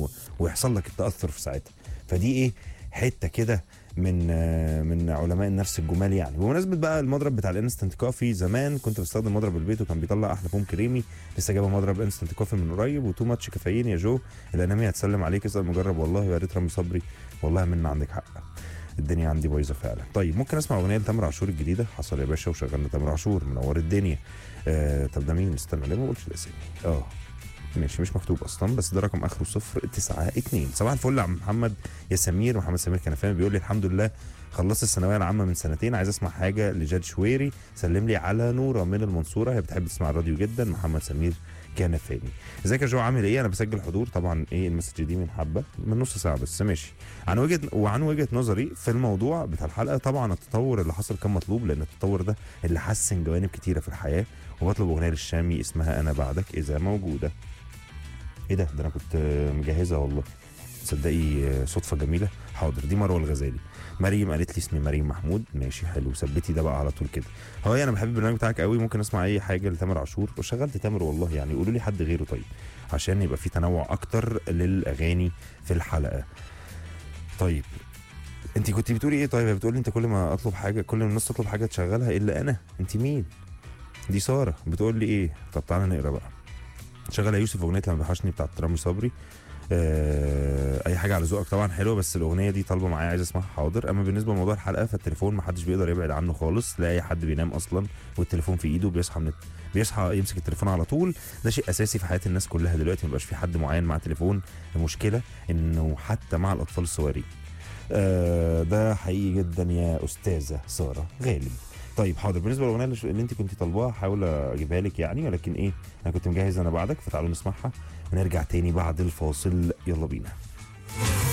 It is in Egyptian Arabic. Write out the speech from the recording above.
و... ويحصل لك التاثر في ساعتها فدي ايه حته كده من آه، من علماء النفس الجمال يعني بمناسبه بقى المضرب بتاع الانستنت كوفي زمان كنت بستخدم مضرب البيت وكان بيطلع احلى فوم كريمي لسه جايبه مضرب انستنت كوفي من قريب وتو ماتش كافيين يا جو الانامي هتسلم عليك اسال مجرب والله يا ريت رامي صبري والله من عندك حق الدنيا عندي بايظه فعلا طيب ممكن اسمع اغنيه لتامر عاشور الجديده حصل يا باشا وشغلنا تامر عاشور منور الدنيا آه طب ده مين استنى ليه ما قلتش الاسامي اه ماشي مش مكتوب اصلا بس ده رقم اخره صفر تسعة اتنين صباح الفل يا عم محمد يا سمير محمد سمير كان فاهم بيقول لي الحمد لله خلصت الثانويه العامه من سنتين عايز اسمع حاجه لجاد شويري سلم لي على نوره من المنصوره هي بتحب تسمع الراديو جدا محمد سمير كان فاني ازيك يا جو عامل ايه انا بسجل حضور طبعا ايه المسج دي من حبه من نص ساعه بس ماشي عن وجهه وعن وجهه نظري في الموضوع بتاع الحلقه طبعا التطور اللي حصل كان مطلوب لان التطور ده اللي حسن جوانب كتيره في الحياه وبطلب اغنيه للشامي اسمها انا بعدك اذا موجوده ايه ده ده انا كنت آه، مجهزها والله تصدقي آه، صدفه جميله حاضر دي مروه الغزالي مريم قالت لي اسمي مريم محمود ماشي حلو ثبتي ده بقى على طول كده هو انا بحب البرنامج بتاعك قوي ممكن اسمع اي حاجه لتامر عاشور وشغلت تامر والله يعني قولوا لي حد غيره طيب عشان يبقى في تنوع اكتر للاغاني في الحلقه طيب انت كنت بتقولي ايه طيب بتقولي انت كل ما اطلب حاجه كل ما الناس تطلب حاجه تشغلها الا انا انت مين دي ساره بتقول لي ايه طب تعالى نقرا بقى شغل يا يوسف اغنيه لما بحشني بتاعت رامي صبري آه اي حاجه على ذوقك طبعا حلوه بس الاغنيه دي طالبه معايا عايز اسمعها حاضر اما بالنسبه لموضوع الحلقه فالتليفون ما حدش بيقدر يبعد عنه خالص لا اي حد بينام اصلا والتليفون في ايده بيصحى من بيصحى يمسك التليفون على طول ده شيء اساسي في حياه الناس كلها دلوقتي ما بقاش في حد معين مع تليفون المشكله انه حتى مع الاطفال الصغيرين آه ده حقيقي جدا يا استاذه ساره غالب طيب حاضر بالنسبه للاغنيه اللي- اللي انت كنت طالباها هحاول اجيبها لك يعني ولكن ايه انا كنت مجهز انا بعدك فتعالوا نسمعها ونرجع تاني بعد الفاصل يلا بينا